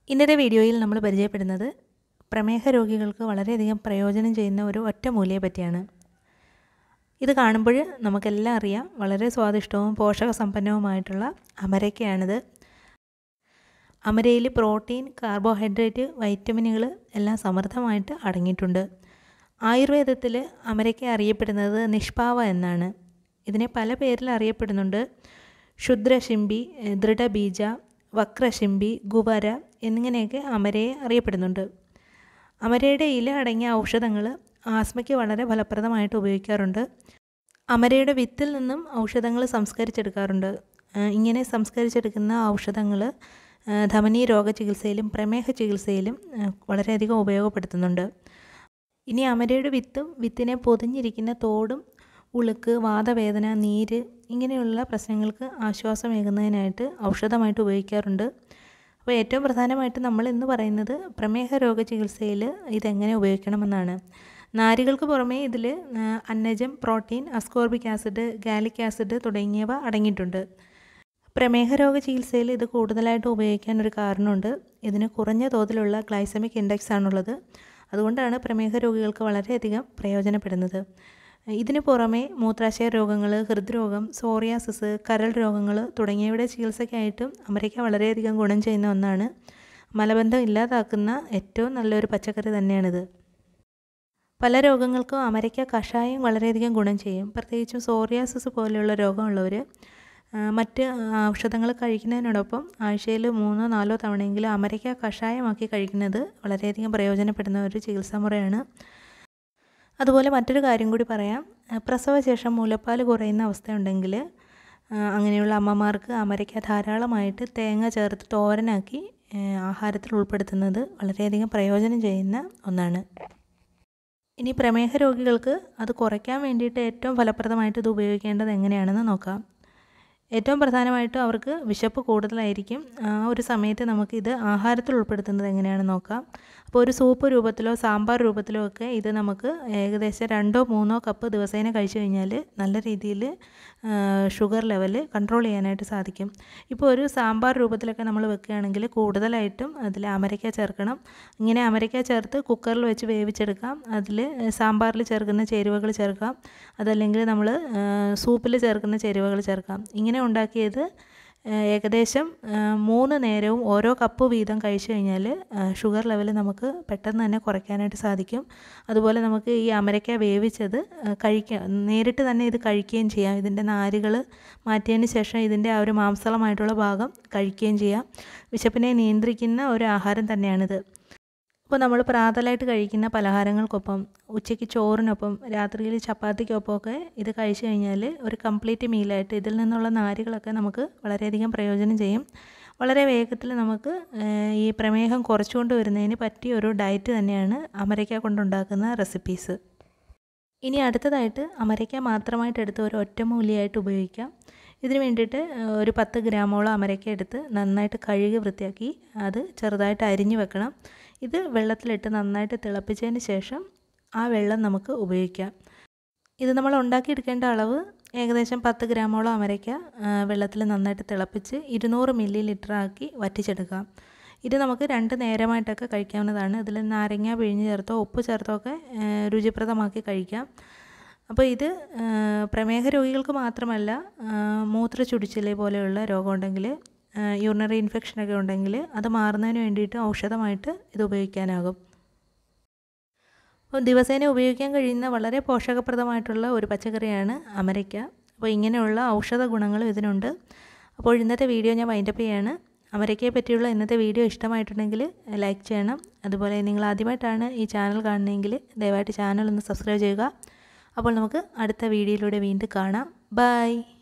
ഇന്നത്തെ വീഡിയോയിൽ നമ്മൾ പരിചയപ്പെടുന്നത് പ്രമേഹ രോഗികൾക്ക് വളരെയധികം പ്രയോജനം ചെയ്യുന്ന ഒരു ഒറ്റമൂലിയെ പറ്റിയാണ് ഇത് കാണുമ്പോൾ നമുക്കെല്ലാം അറിയാം വളരെ സ്വാദിഷ്ടവും പോഷകസമ്പന്നവുമായിട്ടുള്ള അമരയ്ക്കയാണിത് അമരയിൽ പ്രോട്ടീൻ കാർബോഹൈഡ്രേറ്റ് വൈറ്റമിനുകൾ എല്ലാം സമൃദ്ധമായിട്ട് അടങ്ങിയിട്ടുണ്ട് ആയുർവേദത്തിൽ അമരയ്ക്ക അറിയപ്പെടുന്നത് നിഷ്പാവ എന്നാണ് ഇതിനെ പല പേരിൽ അറിയപ്പെടുന്നുണ്ട് ക്ഷുദ്രശിംബി ദൃഢബീജ വക്രശിംബി ഗുവര എന്നിങ്ങനെയൊക്കെ അമരയെ അറിയപ്പെടുന്നുണ്ട് അമരയുടെ ഇല അടങ്ങിയ ഔഷധങ്ങൾ ആസ്മയ്ക്ക് വളരെ ഫലപ്രദമായിട്ട് ഉപയോഗിക്കാറുണ്ട് അമരയുടെ വിത്തിൽ നിന്നും ഔഷധങ്ങൾ സംസ്കരിച്ചെടുക്കാറുണ്ട് ഇങ്ങനെ സംസ്കരിച്ചെടുക്കുന്ന ഔഷധങ്ങൾ ധമനി രോഗ ചികിത്സയിലും പ്രമേഹ ചികിത്സയിലും വളരെയധികം ഉപയോഗപ്പെടുത്തുന്നുണ്ട് ഇനി അമരയുടെ വിത്തും വിത്തിനെ പൊതിഞ്ഞിരിക്കുന്ന തോടും ഉളുക്ക് വാദവേദന നീര് ഇങ്ങനെയുള്ള പ്രശ്നങ്ങൾക്ക് ആശ്വാസമേകുന്നതിനായിട്ട് ഔഷധമായിട്ട് ഉപയോഗിക്കാറുണ്ട് അപ്പോൾ ഏറ്റവും പ്രധാനമായിട്ട് നമ്മൾ ഇന്ന് പറയുന്നത് പ്രമേഹ രോഗ ചികിത്സയിൽ ഇതെങ്ങനെ ഉപയോഗിക്കണമെന്നാണ് നാരുകൾക്ക് പുറമേ ഇതിൽ അന്നജം protein ascorbic acid gallic acid തുടങ്ങിയവ അടങ്ങിയിട്ടുണ്ട് പ്രമേഹ രോഗ ചികിത്സയിൽ ഇത് കൂടുതലായിട്ട് ഉപയോഗിക്കാൻ ഒരു കാരണമുണ്ട് ഇതിന് കുറഞ്ഞ തോതിലുള്ള ഗ്ലൈസമിക് ഇൻഡെക്സ് ആണുള്ളത് അതുകൊണ്ടാണ് പ്രമേഹ രോഗികൾക്ക് വളരെയധികം പ്രയോജനപ്പെടുന്നത് ഇതിന് പുറമെ മൂത്രാശയ രോഗങ്ങൾ ഹൃദ്രോഗം സോറിയാസിസ് കരൾ രോഗങ്ങൾ തുടങ്ങിയവയുടെ ചികിത്സയ്ക്കായിട്ടും അമരയ്ക്ക വളരെയധികം ഗുണം ചെയ്യുന്ന ഒന്നാണ് മലബന്ധം ഇല്ലാതാക്കുന്ന ഏറ്റവും നല്ലൊരു പച്ചക്കറി തന്നെയാണിത് പല രോഗങ്ങൾക്കും അമരയ്ക്ക കഷായം വളരെയധികം ഗുണം ചെയ്യും പ്രത്യേകിച്ചും സോറിയാസിസ് പോലെയുള്ള രോഗമുള്ളവർ മറ്റ് ഔഷധങ്ങൾ കഴിക്കുന്നതിനോടൊപ്പം ആഴ്ചയിൽ മൂന്നോ നാലോ തവണയെങ്കിലും അമരയ്ക്ക കഷായമാക്കി കഴിക്കുന്നത് വളരെയധികം പ്രയോജനപ്പെടുന്ന ഒരു ചികിത്സാ മുറയാണ് അതുപോലെ മറ്റൊരു കാര്യം കൂടി പറയാം പ്രസവശേഷം മുലപ്പാൽ കുറയുന്ന അവസ്ഥയുണ്ടെങ്കിൽ അങ്ങനെയുള്ള അമ്മമാർക്ക് അമരയ്ക്ക ധാരാളമായിട്ട് തേങ്ങ ചേർത്ത് തോരനാക്കി ആഹാരത്തിൽ ഉൾപ്പെടുത്തുന്നത് വളരെയധികം പ്രയോജനം ചെയ്യുന്ന ഒന്നാണ് ഇനി പ്രമേഹ രോഗികൾക്ക് അത് കുറയ്ക്കാൻ വേണ്ടിയിട്ട് ഏറ്റവും ഫലപ്രദമായിട്ട് ഇത് ഉപയോഗിക്കേണ്ടത് എങ്ങനെയാണെന്ന് നോക്കാം ഏറ്റവും പ്രധാനമായിട്ടും അവർക്ക് വിശപ്പ് കൂടുതലായിരിക്കും ആ ഒരു സമയത്ത് നമുക്കിത് ആഹാരത്തിൽ ഉൾപ്പെടുത്തുന്നത് എങ്ങനെയാണെന്ന് നോക്കാം അപ്പോൾ ഒരു സൂപ്പ് രൂപത്തിലോ സാമ്പാർ രൂപത്തിലോ ഒക്കെ ഇത് നമുക്ക് ഏകദേശം രണ്ടോ മൂന്നോ കപ്പ് ദിവസേന കഴിച്ചു കഴിഞ്ഞാൽ നല്ല രീതിയിൽ ഷുഗർ ലെവൽ കൺട്രോൾ ചെയ്യാനായിട്ട് സാധിക്കും ഇപ്പോൾ ഒരു സാമ്പാർ രൂപത്തിലൊക്കെ നമ്മൾ വെക്കുകയാണെങ്കിൽ കൂടുതലായിട്ടും അതിൽ അമരയ്ക്ക ചേർക്കണം ഇങ്ങനെ അമരയ്ക്ക ചേർത്ത് കുക്കറിൽ വെച്ച് വേവിച്ചെടുക്കാം അതിൽ സാമ്പാറിൽ ചേർക്കുന്ന ചേരുവകൾ ചേർക്കാം അതല്ലെങ്കിൽ നമ്മൾ സൂപ്പിൽ ചേർക്കുന്ന ചേരുവകൾ ചേർക്കാം ഇങ്ങനെ ഉണ്ടാക്കിയത് ഏകദേശം മൂന്ന് നേരവും ഓരോ കപ്പ് വീതം കഴിച്ചു കഴിഞ്ഞാൽ ഷുഗർ ലെവൽ നമുക്ക് പെട്ടെന്ന് തന്നെ കുറയ്ക്കാനായിട്ട് സാധിക്കും അതുപോലെ നമുക്ക് ഈ അമരയ്ക്ക വേവിച്ചത് കഴിക്കാം നേരിട്ട് തന്നെ ഇത് കഴിക്കുകയും ചെയ്യാം ഇതിൻ്റെ നാരുകൾ മാറ്റിയതിന് ശേഷം ഇതിൻ്റെ ആ ഒരു മാംസളമായിട്ടുള്ള ഭാഗം കഴിക്കുകയും ചെയ്യാം വിശപ്പിനെ നിയന്ത്രിക്കുന്ന ഒരു ആഹാരം തന്നെയാണിത് അപ്പോൾ നമ്മൾ പ്രാതലായിട്ട് കഴിക്കുന്ന പലഹാരങ്ങൾക്കൊപ്പം ഉച്ചയ്ക്ക് ചോറിനൊപ്പം രാത്രിയിൽ ചപ്പാത്തിക്കൊപ്പം ഒക്കെ ഇത് കഴിച്ചു കഴിഞ്ഞാൽ ഒരു കംപ്ലീറ്റ് മീലായിട്ട് ഇതിൽ നിന്നുള്ള നാരുകളൊക്കെ നമുക്ക് വളരെയധികം പ്രയോജനം ചെയ്യും വളരെ വേഗത്തിൽ നമുക്ക് ഈ പ്രമേഹം കുറച്ചുകൊണ്ട് വരുന്നതിന് പറ്റിയ ഒരു ഡയറ്റ് തന്നെയാണ് അമരയ്ക്ക കൊണ്ടുണ്ടാക്കുന്ന റെസിപ്പീസ് ഇനി അടുത്തതായിട്ട് അമരയ്ക്ക മാത്രമായിട്ട് എടുത്ത് ഒരു ഒറ്റമൂലിയായിട്ട് ഉപയോഗിക്കാം ഇതിന് വേണ്ടിയിട്ട് ഒരു പത്ത് ഗ്രാമോളം അമരയ്ക്ക എടുത്ത് നന്നായിട്ട് കഴുകി വൃത്തിയാക്കി അത് ചെറുതായിട്ട് അരിഞ്ഞു വെക്കണം ഇത് വെള്ളത്തിലിട്ട് നന്നായിട്ട് തിളപ്പിച്ചതിന് ശേഷം ആ വെള്ളം നമുക്ക് ഉപയോഗിക്കാം ഇത് നമ്മൾ ഉണ്ടാക്കിയെടുക്കേണ്ട അളവ് ഏകദേശം പത്ത് ഗ്രാമോളം അമരയ്ക്ക വെള്ളത്തിൽ നന്നായിട്ട് തിളപ്പിച്ച് ഇരുന്നൂറ് മില്ലി ലിറ്റർ ആക്കി വറ്റിച്ചെടുക്കാം ഇത് നമുക്ക് രണ്ട് നേരമായിട്ടൊക്കെ കഴിക്കാവുന്നതാണ് ഇതിൽ നാരങ്ങ പിഴിഞ്ഞ് ചേർത്തോ ഉപ്പ് ചേർത്തോ ഒക്കെ രുചിപ്രദമാക്കി കഴിക്കാം അപ്പോൾ ഇത് പ്രമേഹ രോഗികൾക്ക് മാത്രമല്ല മൂത്ര ചുടിച്ചിലെ പോലെയുള്ള രോഗമുണ്ടെങ്കിൽ യൂറിനറി ഇൻഫെക്ഷനൊക്കെ ഉണ്ടെങ്കിൽ അത് മാറുന്നതിന് വേണ്ടിയിട്ട് ഔഷധമായിട്ട് ഇത് ഉപയോഗിക്കാനാകും അപ്പോൾ ദിവസേന ഉപയോഗിക്കാൻ കഴിയുന്ന വളരെ പോഷകപ്രദമായിട്ടുള്ള ഒരു പച്ചക്കറിയാണ് അമരയ്ക്ക അപ്പോൾ ഇങ്ങനെയുള്ള ഔഷധ ഗുണങ്ങളും ഇതിനുണ്ട് അപ്പോൾ ഇന്നത്തെ വീഡിയോ ഞാൻ വൈൻഡപ്പ് ചെയ്യാണ് അമരയ്ക്കയെ പറ്റിയുള്ള ഇന്നത്തെ വീഡിയോ ഇഷ്ടമായിട്ടുണ്ടെങ്കിൽ ലൈക്ക് ചെയ്യണം അതുപോലെ നിങ്ങൾ ആദ്യമായിട്ടാണ് ഈ ചാനൽ കാണുന്നതെങ്കിൽ ദയവായിട്ട് ചാനൽ ഒന്ന് സബ്സ്ക്രൈബ് ചെയ്യുക അപ്പോൾ നമുക്ക് അടുത്ത വീഡിയോയിലൂടെ വീണ്ടും കാണാം ബൈ